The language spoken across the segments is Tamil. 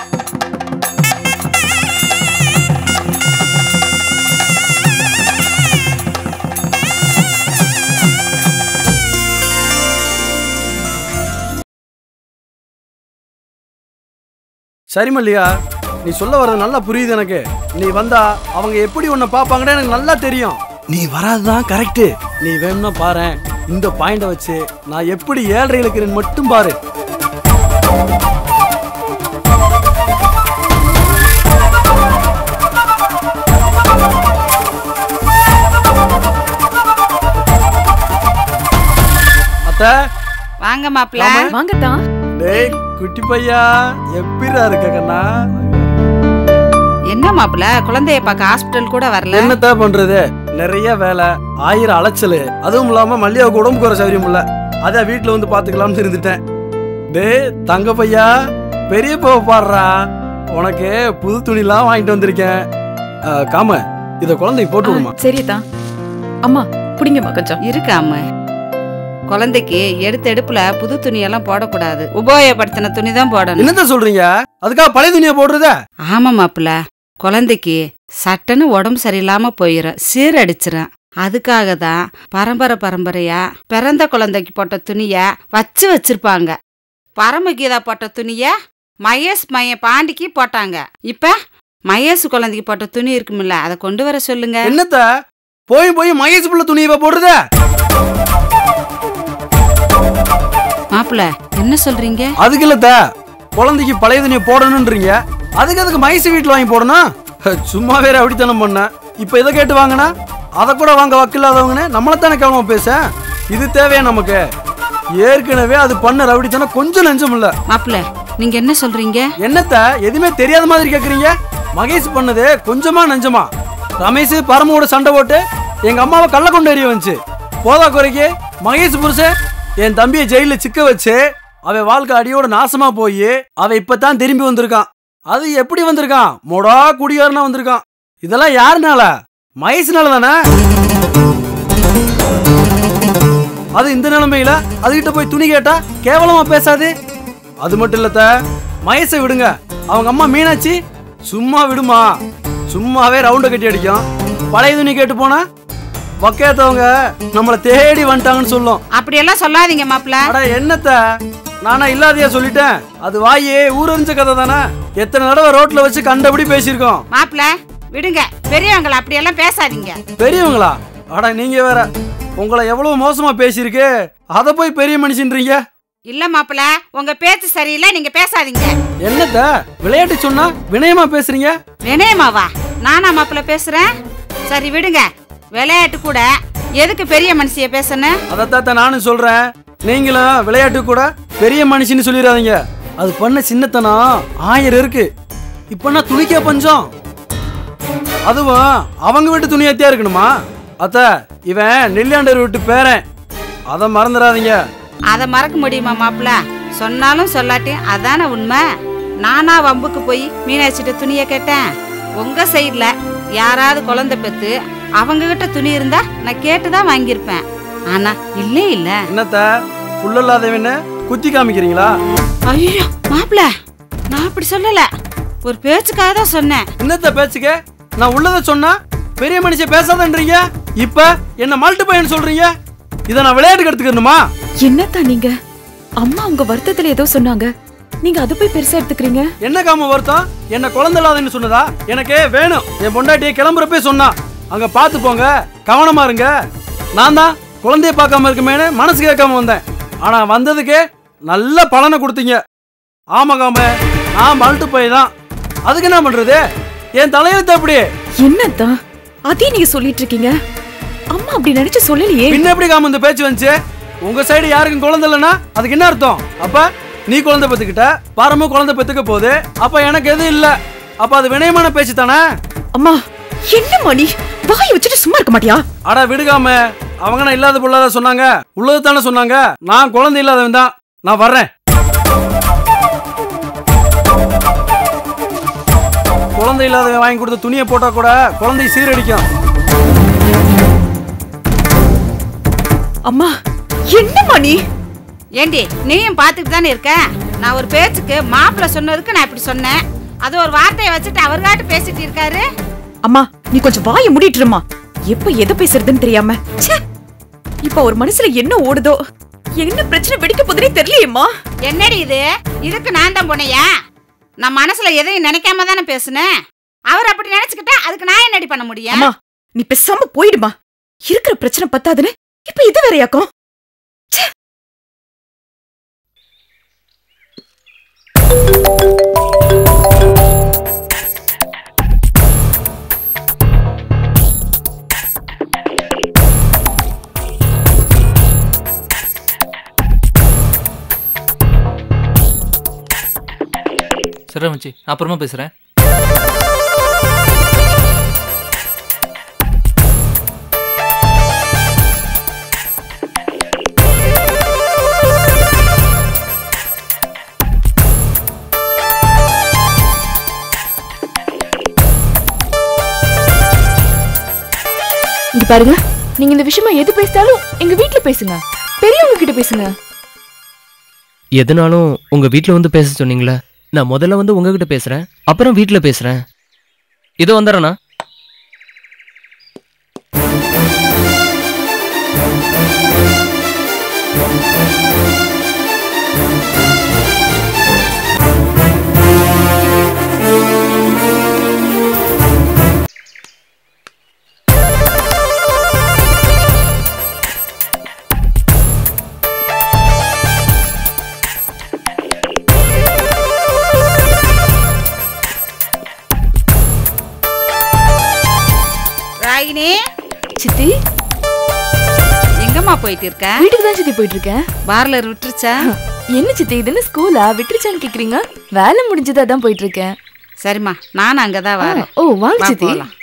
சரி மல்லிகா நீ சொல்ல வர்றது நல்லா புரியுது எனக்கு நீ வந்தா அவங்க எப்படி உன்னை பார்ப்பாங்கன்னு எனக்கு நல்லா தெரியும் நீ வராதுதான் கரெக்டு நீ வேணும்னா பாரு இந்த பாயிண்ட வச்சு நான் எப்படி ஏழரை இருக்கிறேன்னு மட்டும் பாரு அத்தை வாங்க மாப்பிள வாங்கத்தான் டேய் குட்டி பையா எப்படிடா இருக்க கண்ணா என்ன மாப்பிள குழந்தைய பார்க்க ஹாஸ்பிட்டல் கூட வரல என்னத்த பண்றது நிறைய வேலை ஆயிரம் அலைச்சல் அதுவும் இல்லாம மல்லிகாவுக்கு உடம்புக்கு ஒரு சௌரியம் இல்ல அதான் வீட்டுல வந்து பாத்துக்கலாம்னு இருந்துட்டேன் டேய் தங்க பையா பெரிய பாவ பாடுறா உனக்கு புது துணிலாம் வாங்கிட்டு வந்திருக்கேன் ஆ, காம இத குழந்தைக்கு போட்டு விடுமா சரியதான் அம்மா புடிங்கம்மா கொஞ்சம் இருக்காம குழந்தைக்கு எடுத்த எடுப்புல புது துணியெல்லாம் போடக்கூடாது உபயோகப்படுத்தின துணி தான் போடணும் என்னத்த சொல்றீங்க அதுக்காக பழைய துணியை போடுறத ஆமா மாப்பிள குழந்தைக்கு சட்டுன்னு உடம்பு சரியில்லாம போயிடும் சீரடிச்சிரும் அதுக்காக தான் பரம்பரை பரம்பரையா பிறந்த குழந்தைக்கு போட்ட துணிய வச்சு வச்சிருப்பாங்க பரமகீதா போட்ட துணிய மகேஷ் மைய பாண்டிக்கு போட்டாங்க இப்ப மகேஷ் குழந்தைக்கு போட்ட துணி இருக்குமில்ல அதை கொண்டு வர சொல்லுங்க என்னத்த போய் போய் மகேஷ் புள்ள துணியை போடுறத மாப்பிள என்ன சொல்றீங்க அதுக்கு இல்லத்த குழந்தைக்கு பழைய துணியை போடணுன்றீங்க அதுக்கு அதுக்கு மைசு வீட்டில் வாங்கி போடணும் சும்மா வேற அப்படித்தனம் பண்ண இப்போ இதை கேட்டு வாங்கினா அதை கூட வாங்க வக்கில்லாதவங்கன்னு நம்மளைத்தானே கேவலமா பேச இது தேவையா நமக்கு ஏற்கனவே அது பண்ண ரவுடித்தனம் கொஞ்சம் நெஞ்சம் இல்ல மாப்பிள நீங்க என்ன சொல்றீங்க என்னத்த எதுவுமே தெரியாத மாதிரி கேக்குறீங்க மகேஷ் பண்ணது கொஞ்சமா நெஞ்சமா ரமேஷ் பரமோட சண்டை போட்டு எங்க அம்மாவை கள்ள கொண்டு எறிய வந்துச்சு போதா குறைக்கு மகேஷ் புருஷன் என் தம்பியை ஜெயில சிக்க வச்சு அவன் வாழ்க்கை அடியோட நாசமா போய் அவன் இப்பதான் திரும்பி வந்திருக்கான் அது எப்படி வந்திருக்கான் மொடா குடியாரனா வந்திருக்கான் இதெல்லாம் யாருனால மகேஷ்னால தானே அது இந்த நிலைமையில அதுகிட்ட போய் துணி கேட்டா கேவலமா பேசாது அது மட்டும் இல்லத்த மகேஷை விடுங்க அவங்க அம்மா மீனாட்சி சும்மா விடுமா சும்மாவே ரவுண்ட கட்டி அடிக்கும் பழைய துணி கேட்டு போனா வக்கேத்தவங்க நம்மளை தேடி வந்துட்டாங்கன்னு சொல்லும் அப்படியெல்லாம் சொல்லாதீங்க மாப்பிள அட என்னத்த நானா இல்லாதையா சொல்லிட்டேன் அது வாயே ஊரறிஞ்ச கதை தானே எத்தனை தடவை ரோட்ல வச்சு கண்டபடி பேசியிருக்கோம் மாப்பிள விடுங்க பெரியவங்களை அப்படியெல்லாம் பேசாதீங்க பெரியவங்களா அட நீங்க வேற உங்களை எவ்வளவு மோசமா பேசியிருக்கு அதை போய் பெரிய மனுஷன்றீங்க இல்ல மாப்பிள உங்க பேச்சு சரியில்லை நீங்க பேசாதீங்க என்னத்த விளையாட்டு சொன்னா வினயமா பேசுறீங்க வினயமாவா நானா மாப்பிள பேசுறேன் சரி விடுங்க விளையாட்டு கூட எதுக்கு பெரிய மனுஷிய பேசணும் அதைத்தான் நானும் சொல்றேன் நீங்களும் விளையாட்டு கூட பெரிய மனுஷன்னு சொல்லிடாதீங்க அது பண்ண சின்னத்தனம் ஆயிரம் இருக்கு இப்ப நான் துணிக்கே பஞ்சம் அதுவும் அவங்க வீட்டு துணியத்தியா இருக்கணுமா அத்த இவன் நெல்லியாண்டர் வீட்டு பேரன் அதை மறந்துடாதீங்க அதை மறக்க முடியுமா மாப்பிள சொன்னாலும் சொல்லாட்டியும் அதானே உண்மை நானா வம்புக்கு போய் மீனாட்சிட்ட துணிய கேட்டேன் உங்க சைடுல யாராவது குழந்தை பெத்து அவங்க கிட்ட துணி இருந்தா நான் கேட்டுதான் வாங்கியிருப்பேன் ஆனா இல்லே இல்ல என்னத்த புல்லல்லாதவன்னு குத்தி காமிக்கிறீங்களா ஐயோ மாப்பிள நான் அப்படி சொல்லல ஒரு பேச்சுக்காக தான் சொன்னேன் என்னத்த பேச்சுக்க நான் உள்ளத சொன்னா பெரிய மனுஷன் பேசாதன்றீங்க இப்ப என்ன மால்ட்டு பையன் சொல்றீங்க இதை நான் விளையாட்டுக்கு எடுத்துக்கணுமா என்னத்தான் நீங்க அம்மா உங்க வருத்தத்துல ஏதோ சொன்னாங்க நீங்க அது போய் பெருசா எடுத்துக்கிறீங்க என்ன காம வருத்தம் என்ன குழந்தை இல்லாதன்னு சொன்னதா எனக்கு வேணும் என் பொண்டாட்டியை கிளம்புறப்பே சொன்னா அங்க பார்த்து போங்க கவனமா இருங்க நான் தான் குழந்தைய பார்க்காம இருக்குமேனு மனசு கேட்காம வந்தேன் ஆனா வந்ததுக்கு நல்ல பலனை கொடுத்தீங்க ஆமா காம நான் மல்ட்டு போய் தான் அதுக்கு என்ன பண்றது என் தலையெழுத்து அப்படி என்னத்தான் அதையும் நீங்க சொல்லிட்டு இருக்கீங்க அம்மா அப்படி நினைச்சு சொல்லலையே பின்ன எப்படி காம இந்த பேச்சு வந்துச்சு உங்க சைடு யாருக்கும் குழந்தை இல்லைன்னா அதுக்கு என்ன அர்த்தம் அப்ப நீ குழந்தை பெத்துக்கிட்ட பாரமும் குழந்தை பெத்துக்க போகுது அப்ப எனக்கு எதுவும் இல்ல அப்ப அது வினயமான பேச்சு தானே அம்மா என்ன மணி வாய் வச்சுட்டு சும்மா இருக்க மாட்டியா அட விடுகாம அவங்க நான் இல்லாத பொருளாத சொன்னாங்க உள்ளது தானே சொன்னாங்க நான் குழந்தை இல்லாதவன் தான் நான் வர்றேன் குழந்தை இல்லாதவன் வாங்கி கொடுத்த துணியை போட்டா கூட குழந்தை சீரடிக்கும் அம்மா என்ன மணி ஏண்டி நீயும் பார்த்துட்டு தானே இருக்க நான் ஒரு பேச்சுக்கு மாப்பிள்ளை சொன்னதுக்கு நான் இப்படி சொன்னேன் அது ஒரு வார்த்தையை வச்சுட்டு அவர்காட்டு பேசிட்டு இருக்காரு அம்மா நீ கொஞ்சம் வாயை மூடிட்டுருமா எப்ப எதை பேசுறதுன்னு தெரியாம ச்சே இப்ப ஒரு மனசுல என்ன ஓடுதோ என்ன பிரச்சனை வெடிக்க போதுனே தெரியலையேம்மா என்னடி இது இதுக்கு நான் தான் போனையா நான் மனசுல எதையும் நினைக்காம தானே பேசுனேன் அவர் அப்படி நினைச்சுக்கிட்டா அதுக்கு நான் என்னடி பண்ண முடியும் அம்மா நீ பேசாம போயிடுமா இருக்கிற பிரச்சனை பத்தாதுன்னு இப்ப இது வேறையாக்கும் சரி மச்சி அப்புறமா பேசுறேன் இங்க பாருங்க நீங்க இந்த விஷயமா எது பேசினாலும் எங்க வீட்ல பேசுங்க பெரியவங்க கிட்ட பேசுங்க எதுனாலும் உங்க வீட்ல வந்து பேச சொன்னீங்களே நான் முதல்ல வந்து உங்ககிட்ட பேசுறேன் அப்புறம் வீட்ல பேசுறேன் இதோ வந்துடுறேண்ணா ராகினி சித்தி எங்கம்மா போயிட்டு இருக்க வீட்டுக்கு தான் சித்தி போயிட்டு இருக்கேன் பார்லர் விட்டுருச்சா என்ன சித்தி இது என்ன ஸ்கூலா விட்டுருச்சான்னு கேக்குறீங்க வேலை முடிஞ்சது அதான் போயிட்டு இருக்கேன் சரிம்மா நானும் அங்கதான் வரேன் ஓ வாங்க வா, சித்தி போலாம்.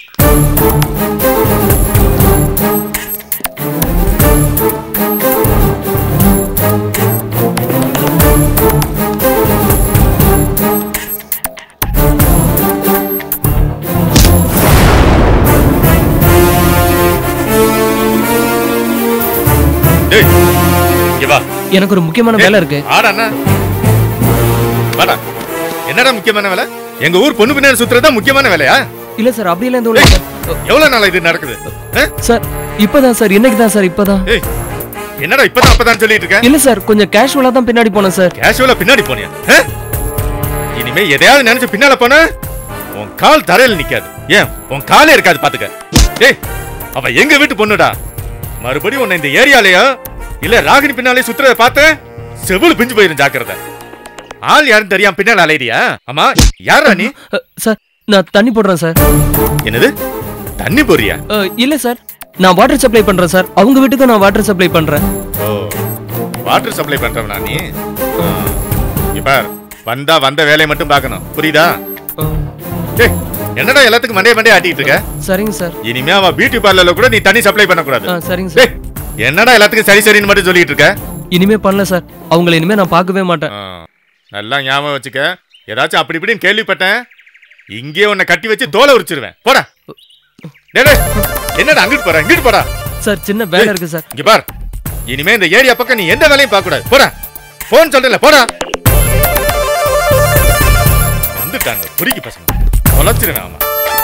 டேய் இங்க வா எனக்கு ஒரு முக்கியமான வேலை இருக்கு ஆடா அண்ணா வாடா என்னடா முக்கியமான வேலை எங்க ஊர் பொண்ணு பின்னாடி சுத்துறதா முக்கியமான வேலையா இல்ல சார் அப்படியெல்லாம் எதுவும் இல்ல எவ்வளவு நாளா இது நடக்குது ஆ? சார் இப்பதான் சார் இன்னைக்கு தான் சார் இப்பதான் ஏய் என்னடா இப்பதான் அப்பதான் சொல்லிட்டு இருக்க இல்ல சார் கொஞ்சம் கேஷுவலா தான் பின்னாடி போனேன் சார் கேஷுவலா பின்னாடி போனியா ஆ? இனிமே எதையாவது நினைச்சு பின்னால போன உன் கால் தரையில நிக்காது ஏன் உன் காலே இருக்காது பாத்துக்க ஏய் அவ எங்க வீட்டு பொண்ணுடா மறுபடியும் உன்னை இந்த ஏரியாலயா இல்ல ராகினி பின்னாலே சுத்துறத பார்த்த செவிழ் பிஞ்சு போயிரும் ஜாக்கிரதை ஆள் யாரும் தெரியாம பின்னால அலையிறியா ஆமா யாரா நீ அ, சார் நான் தண்ணி போடுறேன் சார் என்னது தண்ணி போறியா அ, இல்ல சார் நான் வாட்டர் சப்ளை பண்றேன் சார் அவங்க வீட்டுக்கு நான் வாட்டர் சப்ளை பண்றேன் ஓ வாட்டர் சப்ளை பண்றவனா நீ ஆ. இங்க பார் வந்தா வந்த வேலையை மட்டும் பார்க்கணும் புரியுதா அ, டேய் என்னடா எல்லாத்துக்கும் மண்டைய மண்டைய ஆட்டிட்டு இருக்க சரிங்க சார் இனிமே அவ பியூட்டி பார்லர்ல கூட நீ தண்ணி சப்ளை பண்ண கூடாது ஆ, சரிங்க சார் டேய் என்னடா எல்லாத்துக்கும் சரி சரின்னு மட்டும் சொல்லிட்டு இருக்க இனிமே பண்ணல சார் அவங்கள இனிமே நான் பார்க்கவே மாட்டேன் ஆ, நல்லா ஞாபகம் வச்சுக்க ஏதாச்சும் அப்படி இப்படின்னு கேள்விப்பட்டேன் இங்கே உன்னை கட்டி வச்சு தோலை உரிச்சிருவேன் போடா டேய், டேய், என்னடா அங்கிட்டு போற இங்கிட்டு போடா சார் சின்ன வேலை இருக்கு சார் இங்க பார் இனிமே இந்த ஏரியா பக்கம் நீ எந்த வேலையும் பார்க்க கூடாது போடா போன் சொல்றல போடா வந்துட்டாங்க புரிக்கி பசங்க தொலைச்சிருவேன் ஆமா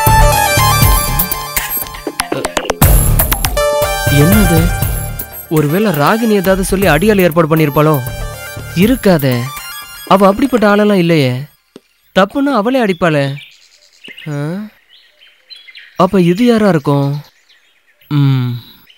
என்னது ஒருவேளை ராகினி ஏதாவது சொல்லி அடியால் ஏற்பாடு பண்ணியிருப்பாளோ இருக்காதே அவ அப்படிப்பட்ட ஆளெல்லாம் இல்லையே தப்புன்னா அவளே அடிப்பாளே ஆ? அப்ப இது யாரா இருக்கும் ம்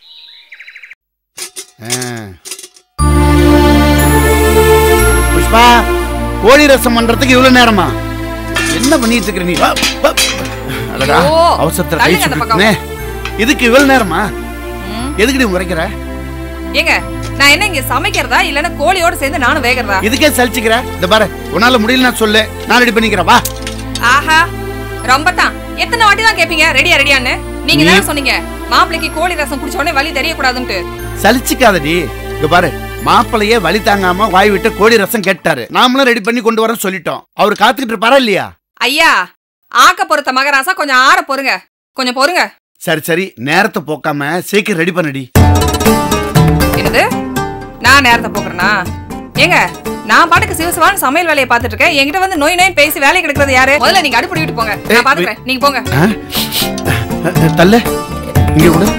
புஷ்பா கோழி ரசம் பண்றதுக்கு இவ்வளவு நேரமா என்ன பண்ணிட்டு இருக்கிற நீ வா, வா. அடடா ஓ, அவசரத்துல கை தள்ளுங்க அந்த பக்கம். சுட்டுனே இதுக்கு இவ்வளவு நேரமா ம். எதுக்கு நீ முறைக்கிற ஏங்க நான் என்ன இங்க சமைக்கிறதா இல்லன்னா கோழியோட சேர்ந்து நானும் வேகிறதா இதுக்கே சலிச்சுக்கிற இந்த பாரு உன்னால முடியலன்னா சொல்லு நான் ரெடி பண்ணிக்கிறேன் வா ஆஹா ரொம்ப தான் எத்தனை வாட்டி தான் கேப்பீங்க ரெடியா ரெடியான்னு நீங்க நீ- தானே சொன்னீங்க மாப்பிளைக்கு கோழி ரசம் குடிச்ச உடனே வலி தெரியக்கூடாதுன்ட்டு சலிச்சுக்காதடி இங்க பாரு மாப்பிளையே வழி தாங்காம வாய் விட்டு கோழி ரசம் கேட்டாரு நாமளும் ரெடி பண்ணி கொண்டு வரேன் சொல்லிட்டோம் அவர் காத்துக்கிட்டு இருப்பாரா இல்லையா ஐயா ஆக்க பொறுத்த மகராசா கொஞ்சம் ஆற பொறுங்க கொஞ்சம் பொறுங்க சரி சரி நேரத்தை போக்காம சீக்கிரம் ரெடி பண்ணடி என்னது நான் நேரத்தை போக்குறேனா ஏங்க நான் பாட்டுக்கு சிவசிவான்னு சமையல் வேலையை பார்த்துட்டு இருக்கேன் என்கிட்ட வந்து நோய் நோய் பேசி வேலை கிடைக்கிறது யாரு முதல்ல நீங்க அடுப்பு விட்டு போங்க நான் பாத்துக்கிறேன் நீங்க போங்க தள்ள இங்க கூட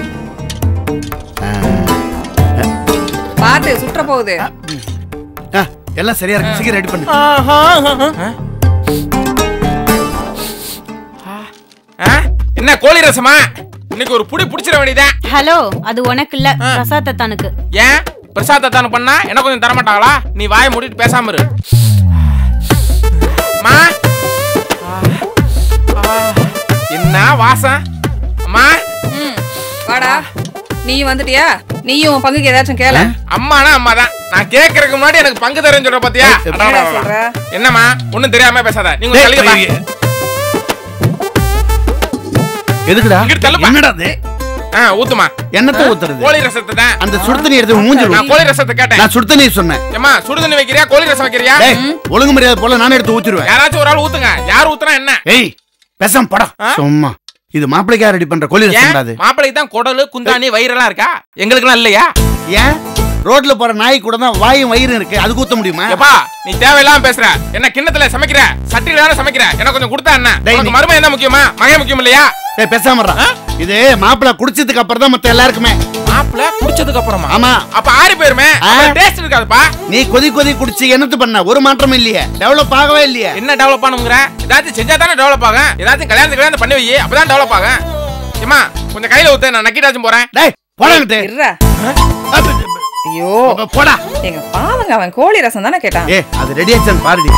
பார்த்து சுற்ற போகுது ஆ, எல்லாம் சரியா இருக்கு சீக்கிரம் ரெடி பண்ணு ஆ? என்ன கோழி ரசமா இன்னைக்கு ஒரு புடி புடிச்சிட வேண்டியதான் ஹலோ அது உனக்கு இல்ல பிரசாத் தனுக்கு ஏன் பிரசாத் தானு பண்ணா என்ன கொஞ்சம் தர மாட்டாங்களா நீ வாயை மூடிட்டு பேசாம இரு அம்மா ஆ, என்ன வாசம் அம்மா ம், வாடா நீயும் வந்துட்டியா நீயும் உன் பங்குக்கு ஏதாச்சும் கேள அம்மானா அம்மா தான் நான் கேக்குறதுக்கு முன்னாடி எனக்கு பங்கு தரேன்னு சொல்ற பாத்தியா அடா, அடா, அடா. சொல்ற? என்னம்மா ஒண்ணும் தெரியாம பேசாத நீங்க டேய், தள்ளிக்க டேய், எதுக்குடா இங்கிட்டு தள்ளுப்பா. என்னடா அது ஆ ஊத்துமா என்னத்த ஊத்துறது கோழி ரசத்தை தான் அந்த சுடுதண்ணி எடுத்து மூஞ்சில் நான் கோழி ரசத்தை கேட்டேன் நான் சுடுதண்ணி சொன்னேன் ஏம்மா சுடுதண்ணி வைக்கிறியா கோழி ரசம் வைக்கிறியா டேய் ஒழுங்கு மரியாதை போல நானே எடுத்து ஊத்திடுவேன் யாராச்சும் ஒரு ஆள் ஊத்துங்க யார் ஊத்துனா என்ன ஏய் பேசாம படம் சும்மா இது மாப்பிள்ளைக்கா ரெடி பண்ற கோழி ரசம் கூடாது மாப்பிளைக்கு தான் குடலு குந்தாணி வயிறெல்லாம் இருக்கா எங்களுக்குலாம் இல்லையா ஏன் ரோட்ல போற நாய் கூட தான் வாயும் வயிறும் இருக்கு அது ஊத்த முடியுமா எப்பா நீ தேவையில்லாம பேசுற என்ன கிண்ணத்துல சமைக்கிற சட்டில தானே சமைக்கிற எனக்கு கொஞ்சம் கொடுத்தா என்ன டேய், உனக்கு நீ- மருமை என்ன முக்கியமா மகன் முக்கியம் இல்லையா ஏய் பேசாம இருடா. இது மாப்பிள்ளை குடிச்சதுக்கு அப்புறம் தான் மத்த எல்லாருக்குமே மாப்பிள குடிச்சதுக்கு அப்புறமா ஆமா அப்ப ஆறி போயிருமே ஆ. டேஸ்ட் இருக்காதுப்பா நீ கொதி கொதி குடிச்சு என்னத்து பண்ண ஒரு மாற்றமும் இல்லையே டெவலப் ஆகவே இல்லையே என்ன டெவலப் ஆனுங்கிற ஏதாச்சும் செஞ்சா தானே டெவலப் ஆகும் ஏதாச்சும் கல்யாணத்துக்கு கல்யாணம் பண்ணி வை அப்பதான் டெவலப் ஆகும் ஏமா கொஞ்சம் கையில ஊத்து நான் நக்கிட்டாச்சும் போறேன் டேய் போடாங்கிட்டு இருடா ஐயோ போடா எங்க பாவங்க அவன் கோழி ரசம் தானே கேட்டான் ஏ அது ரெடி ஆச்சான்னு பாருடி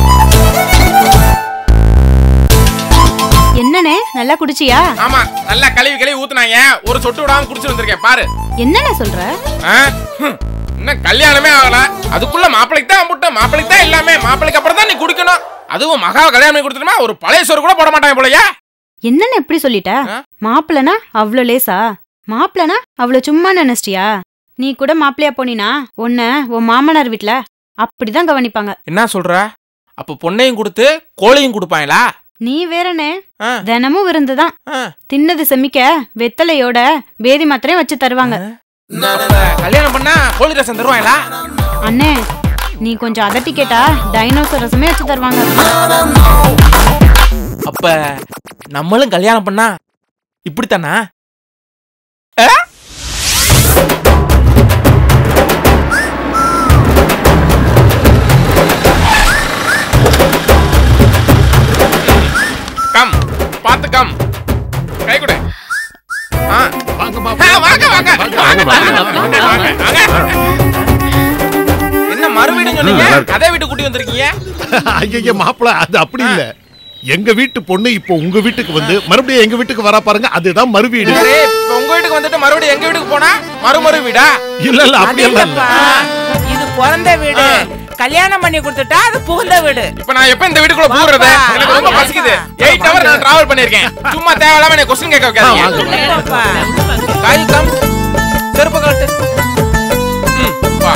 என்னண்ணே நல்லா குடிச்சியா ஆமா நல்லா கழுவி கழுவி ஊத்துனாங்க ஒரு சொட்டு விடாம குடிச்சு வந்திருக்கேன் பாரு என்னண்ணே சொல்ற ஆ? ஹம். இன்னும் கல்யாணமே ஆகல அதுக்குள்ள மாப்பிளைக்கு தான் முட்டை மாப்பிளைக்கு தான் எல்லாமே மாப்பிளைக்கு அப்புறம் தான் நீ குடிக்கணும் அதுவும் மகா கல்யாணம் பண்ணி கொடுத்துட்டுமா ஒரு பழைய சோறு கூட போட மாட்டாங்க போலயா என்னண்ணே எப்படி சொல்லிட்ட மாப்பிளனா அவ்வளோ லேசா மாப்பிளனா அவ்வளோ சும்மா நினைச்சிட்டியா நீ கூட மாப்பிளையா போனினா உன்னை உன் மாமனார் வீட்ல அப்படிதான் கவனிப்பாங்க என்ன சொல்ற அப்ப பொண்ணையும் கொடுத்து கோழியும் கொடுப்பாங்களா நீ வேறனே ஆ. தினமும் விருந்துதான் ஆ. தின்னது செமிக்க வெத்தலையோட பேதி மாத்திரையும் வச்சு தருவாங்க அப்ப கல்யாணம் பண்ணா கோழி ரசம் தருவாங்களா அண்ணே நீ கொஞ்சம் அதட்டி கேட்டா டைனோசர் ரசமே வச்சு தருவாங்க அப்ப நம்மளும் கல்யாணம் பண்ணா இப்படித்தானா ஆ? கம் பாத்து கம் கை கொடு ஆ. ஆ, வாங்க வாங்க வாங்க வாங்க வாங்க என்ன மறுபடியும் சொன்னீங்க நல்லா இருக்கு. அதே வீட்டு கூட்டி வந்திருக்கீங்க ஐயா மாப்பிள அது அப்படி இல்ல எங்க வீட்டு பொண்ணு இப்போ உங்க வீட்டுக்கு வந்து மறுபடியும் எங்க வீட்டுக்கு வரா பாருங்க அதுதான் மறுவீடு சரி, இப்ப உங்க வீட்டுக்கு வந்துட்டு மறுபடியும் எங்க வீட்டுக்கு போனா மறுமறு வீடா இல்ல இல்ல அப்படி எல்லாம் இல்ல இது பிறந்த வீடு கல்யாணம் பண்ணி கொடுத்துட்டா அது புகுந்த வீடு இப்ப நான் எப்ப இந்த வீட்டுக்குள்ள போறது எனக்கு ரொம்ப பசிக்குது எயிட் ஹவர் நான் டிராவல் பண்ணிருக்கேன் சும்மா தேவையில்லாம என்ன கொஸ்டின் கேட்க வைக்காதீங்க காய் கம் செருப்பு கழட்டு ம், வா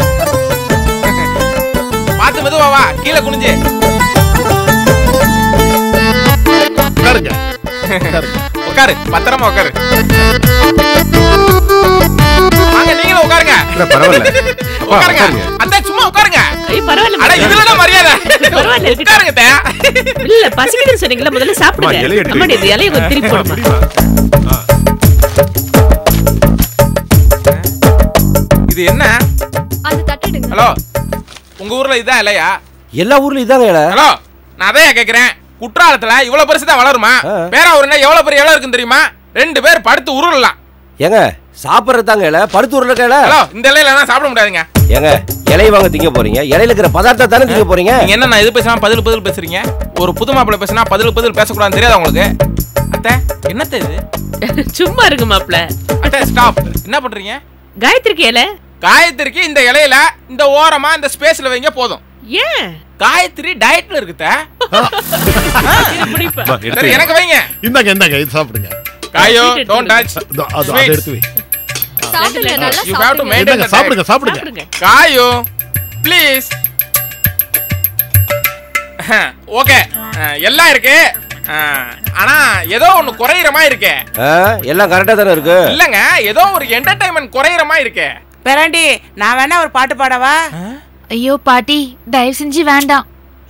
பாத்து மெதுவா வா கீழே குனிஞ்சு உட்காருங்க உட்காரு பத்திரமா உட்காரு வாங்க நீங்களும் உட்காருங்க இல்ல, பரவாயில்ல. அப்பா, உட்காருங்க உட்காருங்க. அத்தை சும்மா உட்காருங்க பரவாயில்ல அட இதுல மரியாதை பரவாயில்ல, இருக்கட்டும். உட்காருங்க அத்தை. இல்ல பசிக்குதுன்னு சொன்னீங்களா முதல்ல சாப்பிடுங்க அம்மா, இலையை எடுத்து அம்மாடி, இந்த இலையை கொஞ்சம் திருப்பி போடுமா இது என்ன அது தட்டிடுங்க ஹலோ உங்க ஊர்ல இதான் இல்லையா எல்லா ஊர்லயும் இதாங்க இலை. ஹலோ நான் அதையா கேக்குறேன் குற்றாலத்துல இவ்வளவு பெருசு தான் வளருமா பேராவூர்னா எவ்வளவு பெரிய இடம் இருக்குன்னு தெரியுமா ரெண்டு பேர் படுத்து உருளலாம் ஏங்க சாப்பிட்றது தாங்க இலை படுத்து உருளைக்க இலை ஹலோ இந்த இலையில எல்லாம் சாப்பிட முடியாதுங்க ஏங்க இலையை வாங்க திங்க போறீங்க இலையில இருக்கிற பதார்த்தம் தானே திங்க போறீங்க நீங்க என்ன நான் இது பேசினா பதில் பதில் பேசுறீங்க ஒரு புது மாப்பிள்ளை பேசினா பதில் பதில் பேசக்கூடாதுன்னு தெரியாது உங்களுக்கு அத்தை என்னத்த இது சும்மா இருங்க மாப்ள அத்தை ஸ்டாப் என்ன பண்றீங்க காயத்ரிக்கு இலை காயத்ரிக்கு இந்த இலையில இந்த ஓரமா இந்த ஸ்பேஸ்ல வைங்க போதும் ஏன் காயத்ரி டயட்ல இருக்குத்த சரி எனக்கு வைங்க இந்தாங்க இந்தாங்க இது சாப்பிடுங்க காயோ டோன்ட் டச் இதோ, அது அதை எடுத்து வை சாப்பிடுங்க நல்லா யூ ஹேவ் டு சாப்பிடுங்க மெயின்டைன் இந்தாங்க, சாப்பிடுங்க சாப்பிடுங்க காயோ ப்ளீஸ் ஓகே எல்லாம் இருக்கு அஹ், ஆனா ஏதோ ஒண்ணு குறையிற மாதிரி இருக்கே ஆ, எல்லாம் கரெக்டா தானே இருக்கு இல்லங்க ஏதோ ஒரு என்டர்டைன்மெண்ட் குறையிற மாதிரி இருக்கே பேராண்டி நான் வேணா ஒரு பாட்டு பாடவா ஐயோ பாட்டி தயவு செஞ்சு வேண்டாம்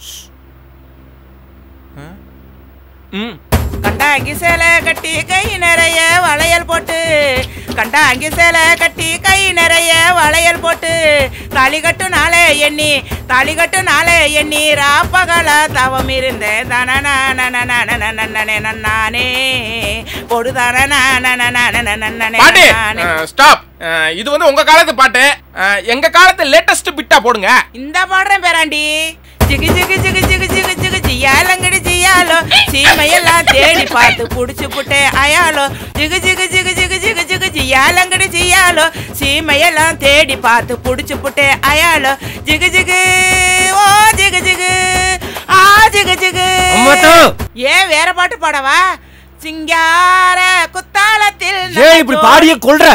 கண்டாங்கி சேலை கட்டி கை நிறைய வளையல் போட்டு கண்டாங்கி சேலை கட்டி கை நிறைய வளையல் போட்டு தாலி கட்டு நாளே எண்ணி தாலி கட்டு நாளே எண்ணி ராப்பகல தவம் இருந்தேன் தனனே நன்னானே பொடுதானே பாட்டு ஸ்டாப் இது வந்து உங்க காலத்து பாட்டு அஹ், எங்க காலத்து லேட்டஸ்ட் பிட்டா போடுங்க இந்த பாடுறேன் பேராண்டி ஜிகு ஜிகு ஜிகு ஜிகு ஜிகு ஜிகு ஜியாலங்கடி ஜியாலோ சீமையெல்லாம் தேடி பார்த்து புடிச்சு புட்டே அயாலோ ஜிகு ஜிகு ஜிகு ஜிகு ஜிகு ஜிகு ஜியாலங்கடி ஜியாலோ சீமையெல்லாம் தேடி பார்த்து புடிச்சு புட்டே அயாலோ ஜிகு ஜிகு ஓ ஜிகு ஜிகு ஆ ஜிகு ஜிகு அம்மாத்தோ. ஏன் வேற பாட்டு பாடவா சிங்கார குத்தாலத்தில் ஏன் இப்படி பாடிய கொள்ற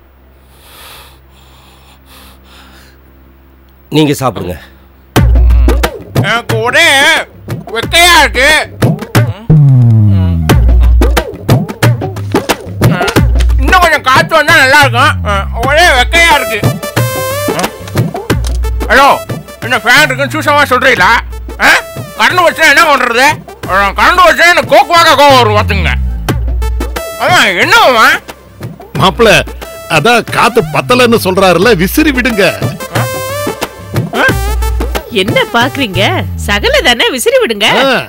நீங்க சாப்பிடுங்க எனக்கு ஒரே வெக்கையா இருக்கு அஹ், இன்னும் கொஞ்சம் காத்து வந்தா நல்லா இருக்கும் அஹ், ஒரே வெக்கையா இருக்கு அஹ். ஹலோ என்ன ஃபேன் இருக்குன்னு சூசமா சொல்றீங்களா அஹ்? கரண்ட் வச்சா என்ன பண்றது அஹ், கரண்ட் வச்சா எனக்கு கோக்குவாக்க கோவம் வரும் பார்த்துங்க அதான் என்னவா மாப்பிள அதான் காத்து பத்தலன்னு சொல்றாருல விசிறி விடுங்க என்ன பாக்குறீங்க சகல தானே விசிறி விடுங்க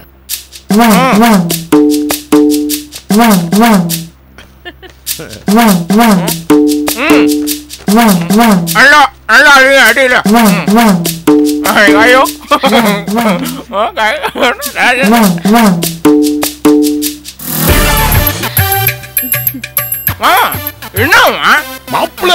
நல்லா நல்லா அடிங்க அடியில ஐயோ என்னவா மாப்பிள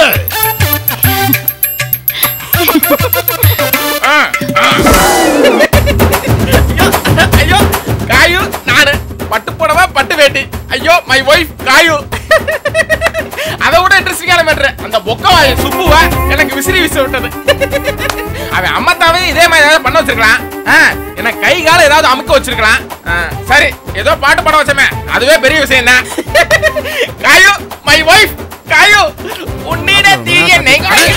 ஐயோ காயு நானு பட்டு புடவை பட்டு வேட்டி ஐயோ மை ஒய்ஃப் காயு அதை விட இன்ட்ரெஸ்டிங்கான மேட்ரு அந்த பொக்கவாய சுப்புவ எனக்கு விசிறி விசி விட்டது அவன் அம்மத்தாவே இதே மாதிரி ஏதாவது பண்ண வச்சிருக்கலாம் ஆ, எனக்கு கை கால ஏதாவது அமுக்க வச்சிருக்கலாம் ஆ, சரி ஏதோ பாட்டு பாட வச்சமே அதுவே பெரிய விஷயம் என்ன காயு மை ஒய்ஃப் காயு உன்னிட தீய நெய்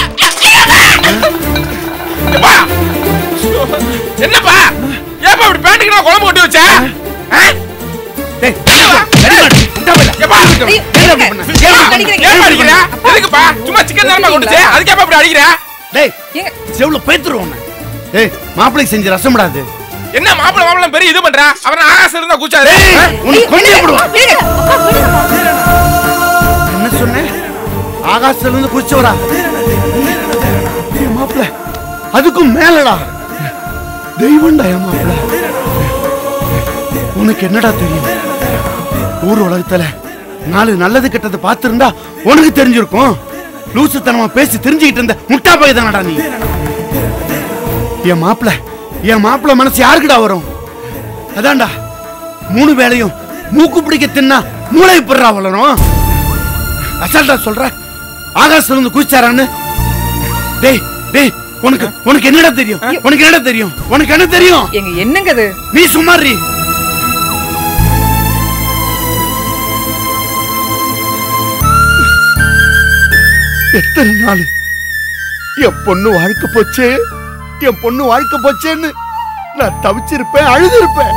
எப்பா! என்னப்பா ஏப்பா இப்படி பேண்ட்டுக்கு நான் குழம்பு ஒட்டி வச்ச ஆ? எப்பா! ஏப்பா அடிக்கிற? எதுக்குப்பா? சும்மா சிக்கன் தானப்பா கொண்டுச்சு. அதுக்கேப்பா இப்படி அடிக்கிற? டேய் செவுல பேத்துருவோம் டேய் மாப்பிளைக்கு செஞ்ச ரசம்டாது என்ன மாப்பிள மாப்பிள பெரிய இது பண்ற அவன் ஆகாசம் இருந்தா கூச்சாரு உனக்கு கொஞ்சம் போடுவான் என்ன சொன்னேன் ஆகாசத்துல இருந்து குதிச்சவரா என் மாப்பிள அதுக்கும் மேலடா தெய்வம்டா என் மாப்பிள உனக்கு என்னடா தெரியும் ஊர் உலகத்துல நாலு நல்லது கெட்டது பார்த்திருந்தா உனக்கு தெரிஞ்சிருக்கும் லூசுத்தனமா பேசி தெரிஞ்சுக்கிட்டு இருந்த முட்டா பைய தானடா நீ என் மாப்பிள என் மாப்பிள மனசு யாருக்குடா வரும் அதான்டா மூணு வேளையும் மூக்கு பிடிக்க தின்னா மூளை பிடுறா வளரும் அசால்ட்டா சொல்ற ஆகாசத்துல இருந்து குதிச்சாரான்னு டேய் டேய் உனக்கு உனக்கு என்னடா தெரியும் உனக்கு என்னடா தெரியும் உனக்கு என்ன தெரியும் எங்க என்னங்க இது நீ சும்மாரி எத்தனை நாள் என் பொண்ணு வாழ்க்கை போச்சே என் பொண்ணு வாழ்க்கை போச்சேன்னு நான் தவிச்சிருப்பேன் அழுதிருப்பேன்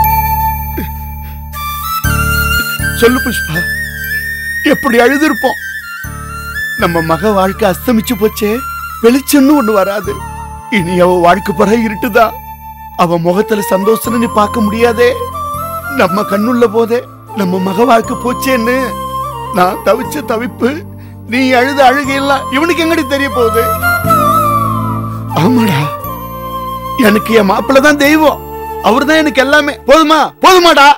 சொல்லு புஷ்பா எப்படி அழுதிருப்போம் நம்ம மக வாழ்க்கை அஸ்தமிச்சு போச்சே வெளிச்சம்னு ஒண்ணு வராது இனி அவ வாழ்க்கை பிற இருட்டுதா அவ முகத்துல சந்தோஷம் நீ பார்க்க முடியாதே நம்ம கண்ணுள்ள போதே நம்ம மக வாழ்க்கை போச்சேன்னு நான் தவிச்ச தவிப்பு நீ அழுத அழுகையெல்லாம் இவனுக்கு எங்கடி தெரிய போகுது ஆமாடா எனக்கு என் மாப்பிள்ள தான் தெய்வம் அவர்தான் எனக்கு எல்லாமே போதுமா போதுமாடா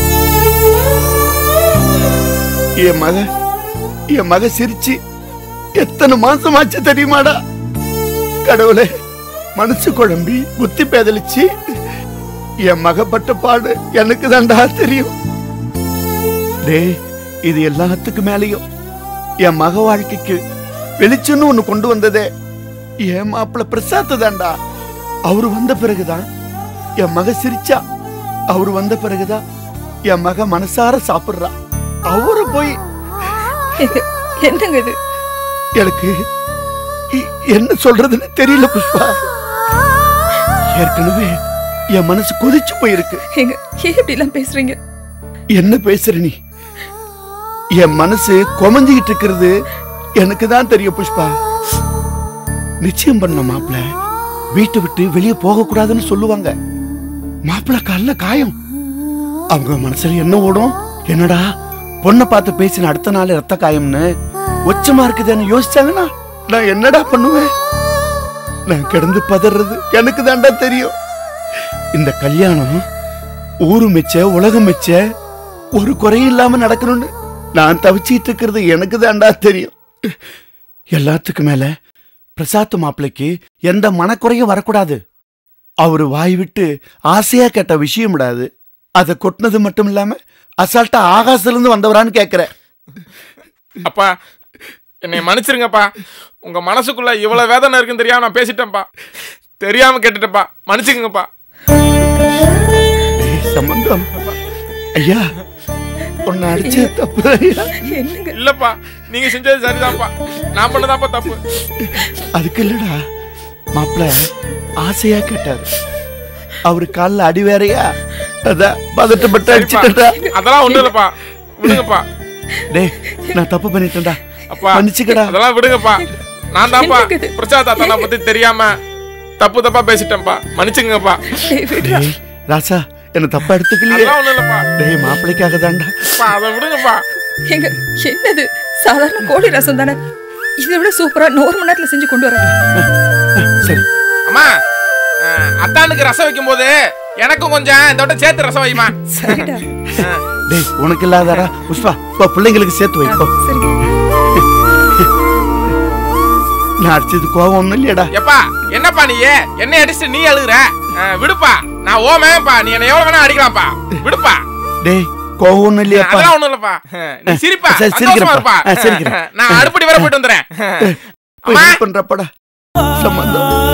என் மக என் மக சிரிச்சு எத்தனை மாசம் ஆச்சு தெரியுமாடா கடவுளே மனசு குழம்பி புத்தி பேதலிச்சு என் மகப்பட்ட பாடு எனக்கு தான்டா தெரியும் டேய் இது எல்லாத்துக்கு மேலேயும் என் மக வாழ்க்கைக்கு வெளிச்சம்னு ஒண்ணு கொண்டு வந்ததே என் மாப்பிள்ள பிரசாத் தான்டா அவரு வந்த பிறகுதான் என் மக சிரிச்சா அவரு வந்த பிறகுதான் என் மக மனசார சாப்பிடுறா அவரு போய் என்னங்க இது எனக்கு இ- என்ன சொல்றதுன்னு தெரியல புஷ்பா ஏற்கனவே என் மனசு கொதிச்சு போயிருக்கு ஏங்க ஏன் இப்படி எல்லாம் பேசுறீங்க என்ன பேசுற நீ என் மனசு கொமஞ்சிக்கிட்டு இருக்கிறது எனக்கு தான் தெரியும் புஷ்பா நிச்சயம் பண்ண மாப்பிள வீட்டை விட்டு வெளியே போக கூடாதுன்னு சொல்லுவாங்க மாப்பிள கால்ல காயம் அவங்க மனசுல என்ன ஓடும் என்னடா பொண்ணை பார்த்து பேசின அடுத்த நாள் ரத்த காயம்னு உச்சமா இருக்குதுன்னு யோசிச்சாங்கன்னா நான் என்னடா பண்ணுவேன் நான் கிடந்து பதறது எனக்கு தாண்டா தெரியும் இந்த கல்யாணம் ஊரு மெச்ச உலகம் மெச்ச ஒரு குறையும் இல்லாம நடக்கணும்னு நான் தவிச்சிட்டு இருக்கிறது எனக்கு தாண்டா தெரியும் எல்லாத்துக்கு மேல பிரசாத் மாப்பிளைக்கு எந்த மனக்குறையும் வரக்கூடாது அவரு வாய் விட்டு ஆசையா கேட்ட விஷயம் விடாது அதை கொட்டினது மட்டும் இல்லாம அசால்ட்டா ஆகாசத்துல இருந்து வந்தவரான்னு கேக்குற அப்பா என்னை மன்னிச்சிருங்கப்பா உங்க மனசுக்குள்ள இவ்வளவு வேதனை இருக்குன்னு தெரியாம நான் பேசிட்டேன்ப்பா தெரியாம கேட்டுட்டேன்ப்பா மன்னிச்சுக்கங்கப்பா சம்பந்தம் ஐயா உன்னை அடிச்ச தப்பு ஐயா இல்லப்பா நீங்க செஞ்சது சரிதான்ப்பா நான் பண்ணதான்ப்பா தப்பு அதுக்கு இல்லடா மாப்பிள ஆசையா கேட்டாரு அவரு கால்ல அடி வேறையா அதான் பதட்டப்பட்டு சரிப்பா. அடிச்சுட்டா அதெல்லாம் ஒண்ணும் இல்லப்பா விடுங்கப்பா டேய் நான் தப்பு பண்ணிட்டேன்டா அப்பா மன்னிச்சுக்கடா அதெல்லாம் விடுங்கப்பா நான் தான்ப்பா பிரசாத் தாத்தா பத்தி தெரியாம தப்பு தப்பா பேசிட்டேன்ப்பா மன்னிச்சுங்கப்பா டேய் ராசா என்ன தப்பா எடுத்துக்கலையே அதெல்லாம் ஒண்ணும் இல்லப்பா டேய் மாப்பிளைக்காக தான்டா அப்பா, அதை விடுங்கப்பா ஏங்க என்னது சாதாரண கோழி ரசம் தானே இதை விட சூப்பரா நூறு மணி நேரத்துல செஞ்சு கொண்டு வரேன் சரி அம்மா அஹ், அத்தானுக்கு ரசம் வைக்கும் போது எனக்கும் கொஞ்சம் இந்த விட்ட சேர்த்து ரசம் வைமா சரிடா டேய் உனக்கு இல்லாதாரா புஷ்பா போ பிள்ளைங்களுக்கு சேர்த்து வைப்போ நான் அடிச்சது கோவம் ஒண்ணும் இல்லையடா எப்பா என்னப்பா நீ என்னை அடிச்சுட்டு நீ அழுகுற அஹ், விடுப்பா நான் ஓமேப்பா நீ என்ன எவ்வளவு வேணா அடிக்கலாம்ப்பா விடுப்பா டேய் கோவம் ஒண்ணும் இல்லையாப்பா அதெல்லாம் ஒண்ணும் இல்லப்பா அஹ், நீ சிரிப்பா சரி, சந்தோஷமா சிரிக்கிறேன்ப்பா. இருப்பா ஆ, சிரிக்கிறேன். நான் அடுப்படி வர போயிட்டு வந்துடுறேன் போய் help பண்றப்படா சம்பந்தம்